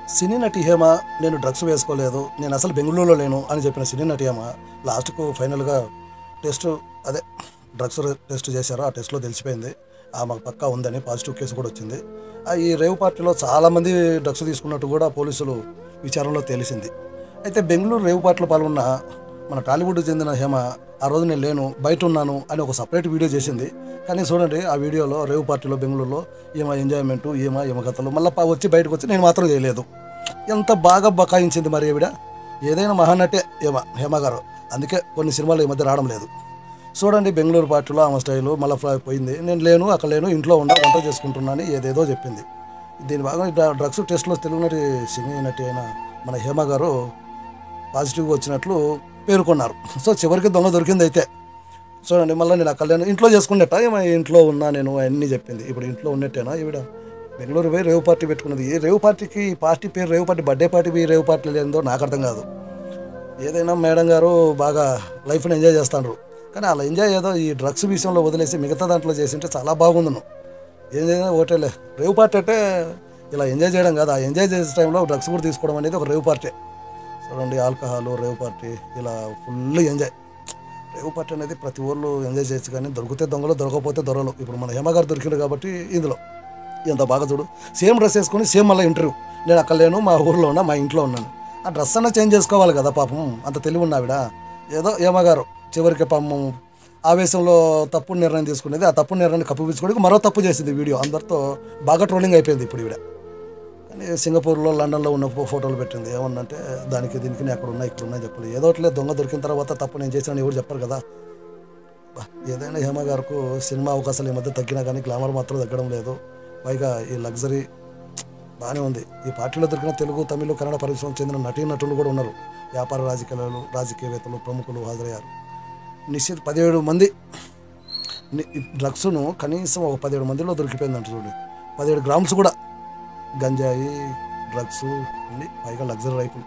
సినీ నటి హేమ నేను డ్రగ్స్ వేసుకోలేదు నేను అసలు బెంగళూరులో లేను అని చెప్పిన సినీ నటి హేమ లాస్ట్కు ఫైనల్గా టెస్ట్ అదే డ్రగ్స్ టెస్ట్ చేశారు ఆ టెస్ట్లో తెలిసిపోయింది ఆమెకు పక్కా ఉందని పాజిటివ్ కేసు కూడా వచ్చింది ఆ ఈ రేవ్ పార్టీలో చాలామంది డ్రగ్స్ తీసుకున్నట్టు కూడా పోలీసులు విచారణలో తెలిసింది అయితే బెంగళూరు రేవ్ పార్టీలో పాల్గొన్న మన టాలీవుడ్ చెందిన హేమ ఆ రోజు నేను లేను బయట ఉన్నాను అని ఒక సపరేట్ వీడియో చేసింది కానీ చూడండి ఆ వీడియోలో రేవ్ పార్టీలో బెంగళూరులో ఏమో ఎంజాయ్మెంట్ ఏమో ఏమో కథలు మళ్ళీ వచ్చి బయటకు వచ్చి నేను మాత్రం చేయలేదు ఎంత బాగా బకాయించింది మరి ఈవిడ ఏదైనా మహానటే హేమ హేమ గారు అందుకే కొన్ని సినిమాలు ఈ మధ్య రావడం లేదు చూడండి బెంగళూరు పార్టీలో ఆమె స్టైలు మళ్ళీ ఫ్లా- పోయింది నేను లేను అక్కడ లేను ఇంట్లో ఉండ వంట చేసుకుంటున్నాను ఏదేదో చెప్పింది దీని భాగంగా డ్ర- డ్రగ్స్ టెస్ట్లో తెలుగు నటి సినీ నటి అయిన మన హేమ గారు పాజిటివ్గా వచ్చినట్లు పేర్కొన్నారు సో చివరికి దొంగ దొరికింది అయితే చూడండి మళ్ళీ నేను అక్కడ లేను ఇంట్లో చేసుకున్నట్ట ఏమో ఇంట్లో ఉన్నా నేను అన్నీ చెప్పింది ఇప్పుడు ఇంట్లో ఉన్నట్టేనా ఈవిడ బెంగళూరు పోయి రేవు పార్టీ పెట్టుకున్నది ఏ రేవు పార్టీకి ఈ పార్టీ పేరు రేవు పార్టీ బర్త్డే పార్టీ ఈ రేవు పార్టీ లేదో నాకు అర్థం కాదు ఏదైనా మేడం గారు బాగా లైఫ్ని ఎంజాయ్ చేస్తాండ్రు కానీ అలా ఎంజాయ్ ఏదో ఈ డ్రగ్స్ విషయంలో వదిలేసి మిగతా దాంట్లో చేసింటే చాలా బాగుంది ఏం చేసినా ఓటేలే రేవ్ పార్టీ అంటే ఇలా ఎంజాయ్ చేయడం కాదు ఆ ఎంజాయ్ చేసే టైంలో డ్రగ్స్ కూడా తీసుకోవడం అనేది ఒక రేవ్ పార్టీ చూడండి ఆల్కహాల్ రేవ్ పార్టీ ఇలా ఫుల్ ఎంజాయ్ రేవ్ పార్టీ అనేది ప్రతి ఊర్లో ఎంజాయ్ చేయొచ్చు కానీ దొరికితే దొంగలు దొరకకపోతే దొరలు ఇప్పుడు మన హేమగారు దొరికిండు కాబట్టి ఇందులో ఎంత బాగా చూడు సేమ్ డ్రెస్ వేసుకొని సేమ్ మళ్ళీ ఇంటర్వ్యూ నేను అక్కడ లేను మా ఊర్లో ఉన్నా మా ఇంట్లో ఉన్నాను ఆ డ్రెస్ అన్న చేంజ్ చేసుకోవాలి కదా పాపం అంత తెలివి ఉన్నావిడ ఏదో ఏమగారు చివరికి పాపం ఆవేశంలో తప్పు నిర్ణయం తీసుకునేది ఆ తప్పు నిర్ణయాన్ని కప్పిపుచ్చుకోవడానికి మరో తప్పు చేసింది వీడియో అందరితో బాగా ట్రోలింగ్ అయిపోయింది ఇప్పుడు ఈవిడ కానీ సింగపూర్లో లండన్లో ఉన్న ఫో- ఫోటోలు పెట్టింది ఏమన్నంటే దానికి దీనికి నేను అక్కడ ఉన్నా ఇక్కడ ఉన్నా చెప్పాలి ఏదో ఒకటి దొంగ దొరికిన తర్వాత తప్పు నేను చేశాను ఎవరు చెప్పరు కదా బా, ఏదైనా హేమ గారికి సినిమా అవకాశాలు ఈ మధ్య తగ్గినా కానీ గ్లామర్ మాత్రం తగ్గడం లేదు పైగా ఈ లగ్జరీ బాగానే ఉంది ఈ పార్టీలో దొరికిన తెలుగు తమిళ కన్నడ పరిశ్రమకు చెందిన నటీ నటులు కూడా ఉన్నారు వ్యాపార రాజకీయాలు రాజకీయవేత్తలు ప్రముఖులు హాజరయ్యారు నిశ్చిత పదిహేడు మంది ని- ఈ డ్రగ్స్ను కనీసం ఒక పదిహేడు మందిలో దొరికిపోయిందంట చూడండి పదిహేడు గ్రామ్స్ కూడా గంజాయి డ్రగ్స్ అన్ని పైగా లగ్జరీ రైపులు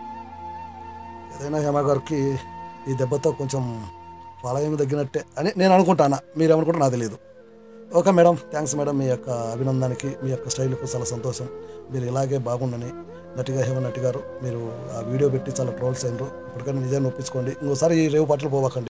ఏదైనా హేమ గారికి ఈ దెబ్బతో కొంచెం ఫాలోయింగ్ తగ్గినట్టే అని నేను అనుకుంటాను మీరేమనుకుంటే నాకు తెలియదు ఓకే మేడం థ్యాంక్స్ మేడం మీ యొక్క అభినందనకి మీ యొక్క స్టైల్కు చాలా సంతోషం మీరు ఇలాగే బాగుండని నటిగా హేమ నటి గారు మీరు ఆ వీడియో పెట్టి చాలా ట్రోల్స్ అయినారు ఇప్పటికైనా నిజాన్ని ఒప్పించుకోండి ఇంకోసారి ఈ రేవు పాటలు పోవకండి